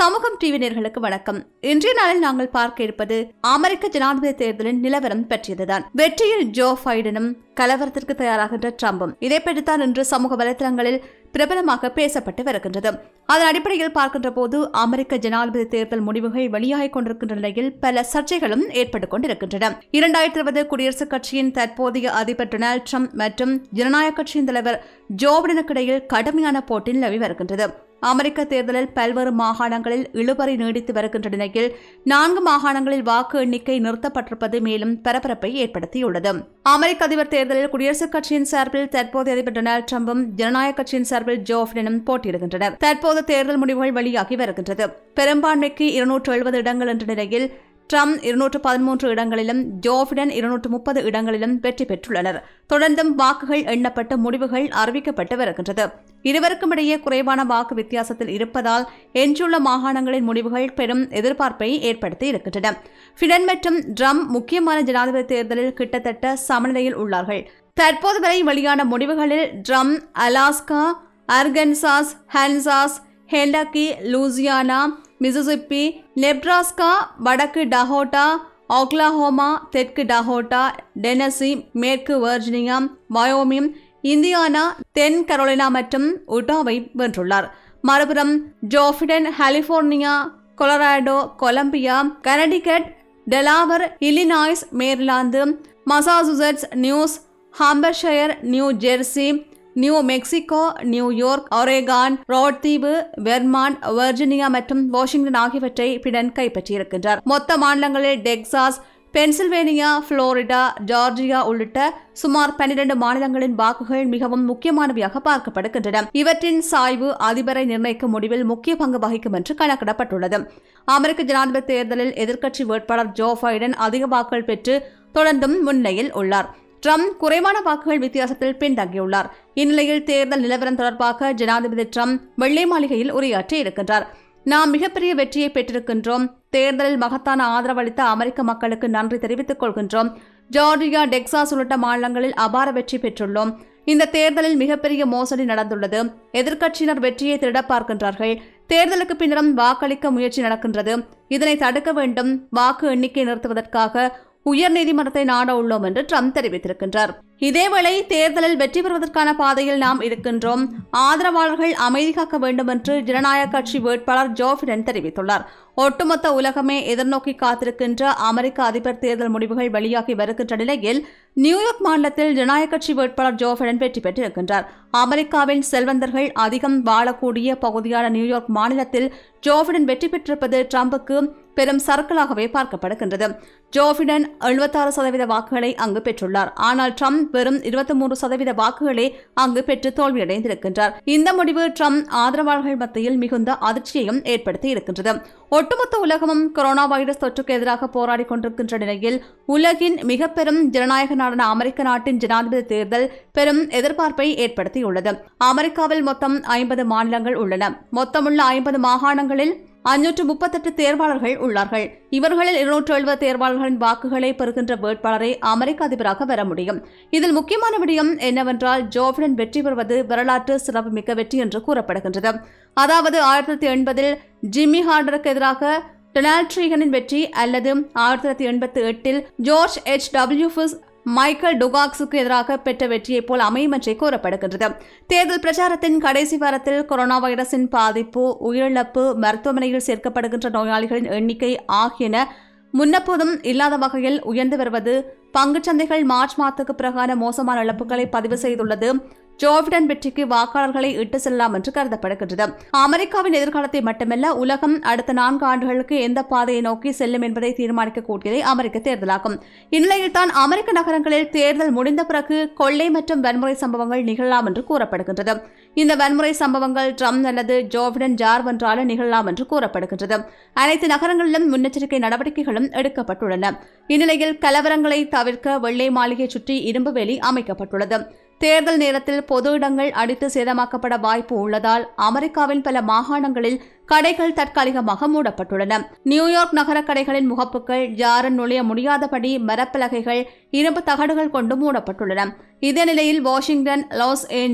சமூகம் டிவி நேர்களுக்கு வணக்கம் இன்றைய நாளில் நாங்கள் பார்க்க இருப்பது அமெரிக்க ஜனாதிபதி தேர்தலின் நிலவரம் பற்றியதுதான் வெற்றியில் ஜோ பைடனும் கலவரத்திற்கு தயாராகின்ற ட்ரம்பும் இதை பற்றித்தான் இன்று சமூக வலைதளங்களில் பிரபலமாக பேசப்பட்டு வருகின்றது அதன் அடிப்படையில் பார்க்கின்ற போது அமெரிக்க ஜனாதிபதி தேர்தல் முடிவுகள் வெளியாகிக் கொண்டிருக்கின்ற நிலையில் பல சர்ச்சைகளும் ஏற்பட்டுக் கொண்டிருக்கின்றன இரண்டாயிரத்தி இருபது குடியரசுக் கட்சியின் தற்போதைய அதிபர் டொனால்டு ட்ரம்ப் மற்றும் ஜனநாயக கட்சியின் தலைவர் ஜோ பிடனுக்கிடையில் கடுமையான போட்டி நிலவி வருகின்றது அமெரிக்க தேர்தலில் பல்வேறு மாகாணங்களில் இழுபறி நீடித்து வருகின்ற நிலையில் நான்கு மாகாணங்களில் வாக்கு எண்ணிக்கை நிறுத்தப்பட்டிருப்பது மேலும் பரபரப்பை ஏற்படுத்தியுள்ளது அமெரிக்க அதிபர் தேர்தலில் குடியரசுக் கட்சியின் சார்பில் தற்போதைய அதிபர் டொனால்டு ட்ரம்பும் ஜனநாயக கட்சியின் சார்பில் ஜோ பிடனும் போட்டியிடுகின்றனர் தற்போது தேர்தல் முடிவுகள் வெளியாகி வருகின்றது பெரும்பான்மைக்கு இருநூற்று எழுபது இடங்கள் என்ற நிலையில் ட்ரம்ப் இருநூற்று பதிமூன்று இடங்களிலும் ஜோபிடன் இருநூற்று முப்பது இடங்களிலும் வெற்றி பெற்றுள்ளனர் தொடர்ந்தும் வாக்குகள் எண்ணப்பட்டு முடிவுகள் அறிவிக்கப்பட்டு வருகின்றது இருவருக்கும் இடையே குறைவான வாக்கு வித்தியாசத்தில் இருப்பதால் எஞ்சுள்ள மாகாணங்களின் முடிவுகள் பெரும் எதிர்பார்ப்பை ஏற்படுத்தி இருக்கின்றன ஃபிடன் மற்றும் ட்ரம்ப் முக்கியமான ஜனாதிபதி தேர்தலில் கிட்டத்தட்ட சமநிலையில் உள்ளார்கள் தற்போது வரை வெளியான முடிவுகளில் Trump Alaska Arkansas Kansas Kentucky Louisiana Mississippi Nebraska வடக்கு டஹோட்டா ஓக்லாஹோமா தெற்கு டஹோட்டா டெனசி மேற்கு வர்ஜினியா வயோமிம் இந்தியானா தென் கரோலினா மற்றும் உட்டாவை வென்றுள்ளார் மறுபுறம் Joe Biden California Colorado Columbia Connecticut Delaware Illinois Maryland Massachusetts New Hampshire New Jersey New Mexico New York Oregon Rhode தீவு வெர்மாண்ட் வர்ஜினியா மற்றும் வாஷிங்டன் ஆகியவற்றை பிடன் கைப்பற்றியிருக்கின்றார் மொத்த மாநிலங்களில் டெக்சாஸ் பென்சில்வேனியா புளோரிடா ஜார்ஜியா உள்ளிட்ட சுமார் பன்னிரண்டு மாநிலங்களின் வாக்குகள் மிகவும் முக்கியமானவையாக பார்க்கப்படுகின்றன இவற்றின் சாய்வு அதிபரை நிர்ணயிக்கும் முடிவில் முக்கிய பங்கு வகிக்கும் என்று கணக்கிடப்பட்டுள்ளது அமெரிக்க ஜனாதிபதி தேர்தலில் எதிர்க்கட்சி வேட்பாளர் ஜோ பைடன் அதிக வாக்குகள் பெற்று தொடர்ந்தும் முன்னிலையில் உள்ளார் ட்ரம்ப் குறைவான வாக்குகள் வித்தியாசத்தில் பின்தங்கியுள்ளார் இந்நிலையில் தேர்தல் நிலவரம் தொடர்பாக ஜனாதிபதி ட்ரம்ப் வெள்ளை மாளிகையில் உரையாற்றி இருக்கின்றார் நாம் மிகப்பெரிய வெற்றியை பெற்றிருக்கின்றோம் தேர்தலில் மகத்தான ஆதரவு அளித்த அமெரிக்க மக்களுக்கு நன்றி தெரிவித்துக் கொள்கின்றோம் ஜார்ஜியா டெக்சாஸ் உள்ளிட்ட மாநிலங்களில் அபார வெற்றி பெற்றுள்ளோம் இந்த தேர்தலில் மிகப்பெரிய மோசடி நடந்துள்ளது எதிர்க்கட்சியினர் வெற்றியை திருட பார்க்கின்றார்கள் தேர்தலுக்கு பின்னரும் வாக்களிக்க முயற்சி நடக்கின்றது இதனை தடுக்க வேண்டும் வாக்கு எண்ணிக்கை நிறுத்துவதற்காக உயர்நீதிமன்றத்தை நாட உள்ளோம் என்று ட்ரம்ப் தெரிவித்திருக்கின்றார் இதேவேளை தேர்தலில் வெற்றி பெறுவதற்கான பாதையில் நாம் இருக்கின்றோம் ஆதரவாளர்கள் அமைதி காக்க வேண்டும் என்று ஜனநாயக கட்சி வேட்பாளர் ஜோ பிடன் தெரிவித்துள்ளார் ஒட்டுமொத்த உலகமே எதிர்நோக்கி காத்திருக்கின்ற அமெரிக்க அதிபர் தேர்தல் முடிவுகள் வெளியாகி வருகின்ற நிலையில் நியூயார்க் மாநிலத்தில் ஜனநாயக கட்சி வேட்பாளர் ஜோ பிடன் வெற்றி பெற்றிருக்கின்றார் அமெரிக்காவின் செல்வந்தர்கள் அதிகம் வாழக்கூடிய பகுதியான நியூயார்க் மாநிலத்தில் ஜோ பிடன் வெற்றி பெற்றிருப்பது ட்ரம்புக்கு பெரும் சர்க்கிளாகவே பார்க்கப்படுகின்றது ஜோபிடன் எழுபத்தாறு சதவீத வாக்குகளை அங்கு பெற்றுள்ளார் ஆனால் ட்ரம்ப் வெறும் இருபத்தி மூன்று சதவீத வாக்குகளே அங்கு பெற்று தோல்வியடைந்திருக்கின்றார் இந்த முடிவு ட்ரம்ப் ஆதரவாளர்கள் மத்தியில் மிகுந்த அதிர்ச்சியையும் ஏற்படுத்தி இருக்கின்றது ஒட்டுமொத்த உலகமும் கொரோனா வைரஸ் தொற்றுக்கு எதிராக போராடி கொண்டிருக்கின்ற நிலையில் உலகின் மிக பெரும் ஜனநாயக நாடான அமெரிக்க நாட்டின் ஜனாதிபதி தேர்தல் பெரும் எதிர்பார்ப்பை ஏற்படுத்தியுள்ளது அமெரிக்காவில் மொத்தம் ஐம்பது மாநிலங்கள் உள்ளன மொத்தமுள்ள ஐம்பது மாகாணங்களில் அஞ்சூற்று முப்பத்தெட்டு தேர்வாளர்கள் உள்ளார்கள் இவர்களில் இருநூற்று எழுபது தேர்வாளர்களின் வாக்குகளை பெறுகின்ற வேட்பாளரை அமெரிக்க அதிபராக வர முடியும் இதில் முக்கியமான விடயம் என்னவென்றால் ஜோபிடன் வெற்றி பெறுவது வரலாற்று சிறப்புமிக்க வெற்றி என்று கூறப்படுகின்றது அதாவது ஆயிரத்தி தொள்ளாயிரத்தி எண்பதில் ஜிம்மி ஹார்டருக்கு எதிராக டொனால்ட் ட்ரீகனின் வெற்றி அல்லது ஆயிரத்தி தொள்ளாயிரத்தி எண்பத்தி எட்டில் George H W Bush Michael டுகாக்ஸுக்கு எதிராக பெற்ற வெற்றியைப் போல் அமையும் என்றே கூறப்படுகின்றது தேர்தல் பிரச்சாரத்தின் கடைசி வாரத்தில் கொரோனா வைரஸின் பாதிப்பு உயிரிழப்பு மருத்துவமனையில் சேர்க்கப்படுகின்ற நோயாளிகளின் எண்ணிக்கை ஆகியன முன்னப்போதும் இல்லாத வகையில் உயர்ந்து வருவது பங்குச்சந்தைகள் மார்ச் மாதத்துக்கு பிறகான மோசமான இழப்புகளை பதிவு செய்துள்ளது ஜோபிடன் வெற்றிக்கு வாக்காளர்களை இட்டு செல்லலாம் என்று கருதப்படுகின்றது அமெரிக்காவின் எதிர்காலத்தை மட்டுமல்ல உலகம் அடுத்த நான்கு ஆண்டுகளுக்கு எந்த பாதையை நோக்கி செல்லும் என்பதை தீர்மானிக்கக்கூடியதே அமெரிக்க தேர்தலாகும் இந்நிலையில் தான் அமெரிக்க நகரங்களில் தேர்தல் முடிந்த பிறகு கொள்ளை மற்றும் வன்முறை சம்பவங்கள் நிகழலாம் என்று கூறப்படுகின்றது இந்த வன்முறை சம்பவங்கள் ட்ரம்ப் அல்லது ஜோபிடன் ஜார் வென்றாலும் நிகழலாம் என்று கூறப்படுகின்றது அனைத்து நகரங்களிலும் முன்னெச்சரிக்கை நடவடிக்கைகளும் எடுக்கப்பட்டுள்ளன இந்நிலையில் கலவரங்களை தவிர்க்க வெள்ளை மாளிகை சுற்றி இரும்பு வேலி அமைக்கப்பட்டுள்ளது தேர்தல் நேரத்தில் பொது இடங்கள் அடித்து சேதமாக்கப்பட வாய்ப்பு உள்ளதால் அமெரிக்காவின் பல மாகாணங்களில் கடைகள் தற்காலிகமாக மூடப்பட்டுள்ளன நியூயார்க் நகர கடைகளின் முகப்புகள் யாரும் நுழைய முடியாதபடி மரப்பலகைகள் இரும்பு தகடுகள் கொண்டு மூடப்பட்டுள்ளன இதே நிலையில் வாஷிங்டன் லாஸ் ஏஞ்சல்ஸ்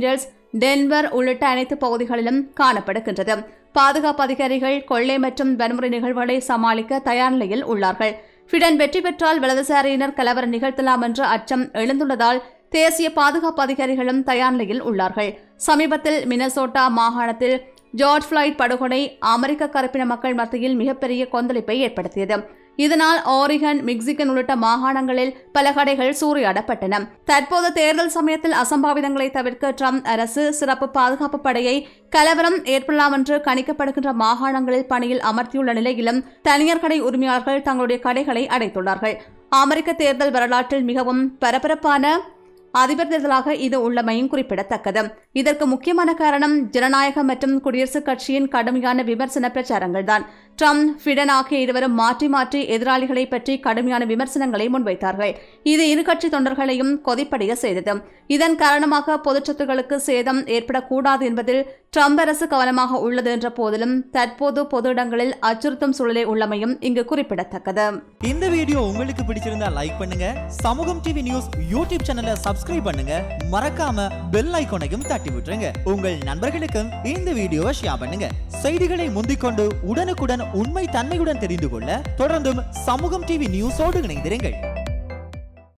டென்வர் உள்ளிட்ட அனைத்து பகுதிகளிலும் காணப்படுகின்றது பாதுகாப்பு அதிகாரிகள் கொள்ளை மற்றும் வன்முறை நிகழ்வுகளை சமாளிக்க தயார் நிலையில் உள்ளார்கள் ஃபிடன் வெற்றி பெற்றால் வலதுசாரியினர் கலவரம் நிகழ்த்தலாம் என்ற அச்சம் எழுந்துள்ளதால் தேசிய பாதுகாப்பு அதிகாரிகளும் தயார் நிலையில் உள்ளார்கள் சமீபத்தில் மினசோட்டா மாகாணத்தில் ஜார்ஜ் ஃபிளாய்ட் படுகொலை அமெரிக்க கருப்பின மக்கள் மத்தியில் மிகப்பெரிய கொந்தளிப்பை ஏற்படுத்தியது இதனால் ஆரிகன் மிக்சிகன் உள்ளிட்ட மாகாணங்களில் பல கடைகள் சூறையாடப்பட்டன தற்போது தேர்தல் சமயத்தில் அசம்பாவிதங்களை தவிர்க்க ட்ரம்ப் அரசு சிறப்பு பாதுகாப்பு படையை கலவரம் ஏற்படலாம் என்று கணிக்கப்படுகின்ற மாகாணங்களில் பணியில் அமர்த்தியுள்ள நிலையிலும் தனியார் கடை உரிமையாளர்கள் தங்களுடைய கடைகளை அடைத்துள்ளார்கள் அமெரிக்க தேர்தல் வரலாற்றில் மிகவும் பரபரப்பான அதிபர் தேர்தலாக இது உள்ளமையும் குறிப்பிடத்தக்கது இதற்கு முக்கியமான காரணம் ஜனநாயக மற்றும் குடியரசுக் கட்சியின் கடுமையான விமர்சன பிரச்சாரங்கள்தான் ட்ரம்ப் ஃபிடன் ஆகிய இருவரும் மாற்றி மாற்றி எதிராளிகளை பற்றி கடுமையான விமர்சனங்களை முன்வைத்தார்கள் இது இரு கட்சி தொண்டர்களையும் கொதிப்படைய செய்தது இதன் காரணமாக பொதுச் சொத்துக்களுக்கு சேதம் ஏற்படக்கூடாது என்பதில் ட்ரம்ப் அரசு கவனமாக உள்ளது என்ற போதிலும் தற்போது பொது இடங்களில் அச்சுறுத்தும் சூழலை உள்ளமையும் இங்கு குறிப்பிடத்தக்கது இந்த வீடியோ உங்களுக்கு பிடிச்சிருந்தா லைக் பண்ணுங்க சமூகம் டிவி நியூஸ் யூடியூப் சேனலை சப்ஸ்கிரைப் பண்ணுங்க மறக்காம பெல் ஐகானையும் தட்டி விட்டுருங்க உங்கள் நண்பர்களுக்கும் இந்த வீடியோவை ஷேர் பண்ணுங்க செய்திகளை முந்திக்கொண்டு உடனுக்குடன் உண்மை தன்மையுடன் தெரிந்து கொள்ள தொடர்ந்தும் சமூகம் டிவி நியூஸோடு இணைந்திருங்கள்